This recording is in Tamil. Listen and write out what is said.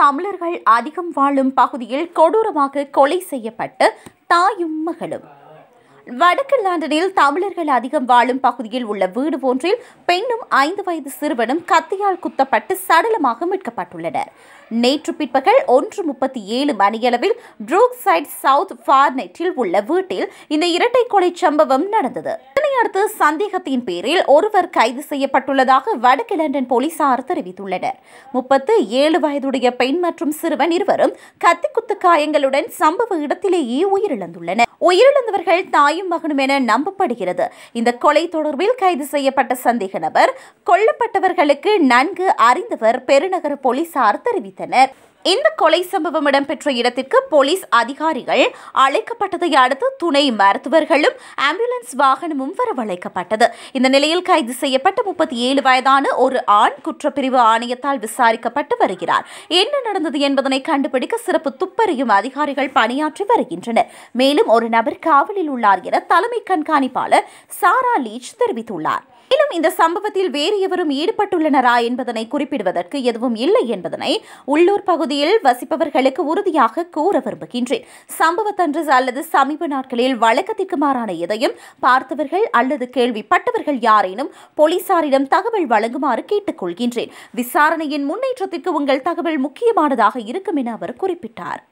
தமிழர்கள் அதிகம் வாழும் பகுதியில் கொடூரமாக கொலை செய்யப்பட்டு தாயும் மகளும் வடக்கு லண்டனில் தமிழர்கள் அதிகம் வாழும் பகுதியில் உள்ள வீடு ஒன்றில் பெண்ணும் ஐந்து வயது சிறுவனும் கத்தியால் குத்தப்பட்டு சடலமாக மீட்கப்பட்டுள்ளனர் நேற்று பிற்பகல் ஒன்று முப்பத்தி ஏழு மணியளவில் ப்ரூக் சைட் சவுத் ஃபார்நெட்டில் உள்ள வீட்டில் இந்த இரட்டை கொலை சம்பவம் நடந்தது இதனையடுத்து சந்தேகத்தின் பேரில் ஒருவர் கைது செய்யப்பட்டுள்ளதாக வடக்கு லண்டன் போலீசார் தெரிவித்துள்ளனர் முப்பத்து ஏழு வயதுடைய பெண் மற்றும் சிறுவன் இருவரும் கத்திக்குத்து காயங்களுடன் சம்பவ இடத்திலேயே உயிரிழந்துள்ளனர் உயிரிழந்தவர்கள் தாயும் மகனும் என நம்பப்படுகிறது இந்த கொலை தொடர்பில் கைது செய்யப்பட்ட சந்தேக நபர் கொல்லப்பட்டவர்களுக்கு நன்கு அறிந்தவர் பெருநகர போலீசார் தெரிவித்தனர் இந்த கொலை சம்பவம் இடம்பெற்ற இடத்திற்கு போலீஸ் அதிகாரிகள் அழைக்கப்பட்டதை அடுத்து துணை மருத்துவர்களும் ஆம்புலன்ஸ் வாகனமும் வரவழைக்கப்பட்டது இந்த நிலையில் கைது செய்யப்பட்ட முப்பத்தி ஏழு வயதான ஒரு ஆண் குற்றப்பிரிவு ஆணையத்தால் விசாரிக்கப்பட்டு வருகிறார் என்ன நடந்தது என்பதனை கண்டுபிடிக்க சிறப்பு துப்பறியும் அதிகாரிகள் பணியாற்றி வருகின்றனர் மேலும் ஒரு நபர் காவலில் உள்ளார் என தலைமை கண்காணிப்பாளர் சாரா லீச் தெரிவித்துள்ளார் மேலும் இந்த சம்பவத்தில் வேறு எவரும் ஈடுபட்டுள்ளனரா என்பதனை குறிப்பிடுவதற்கு எதுவும் இல்லை என்பதனை உள்ளூர் பகுதியில் வசிப்பவர்களுக்கு உறுதியாக கூற விரும்புகின்றேன் சம்பவத்தன்று அல்லது சமீப நாட்களில் வழக்கத்திற்கு மாறான எதையும் பார்த்தவர்கள் அல்லது கேள்விப்பட்டவர்கள் யாரேனும் போலீசாரிடம் தகவல் வழங்குமாறு கேட்டுக்கொள்கின்றேன் விசாரணையின் முன்னேற்றத்திற்கு உங்கள் தகவல் முக்கியமானதாக இருக்கும் என அவர் குறிப்பிட்டார்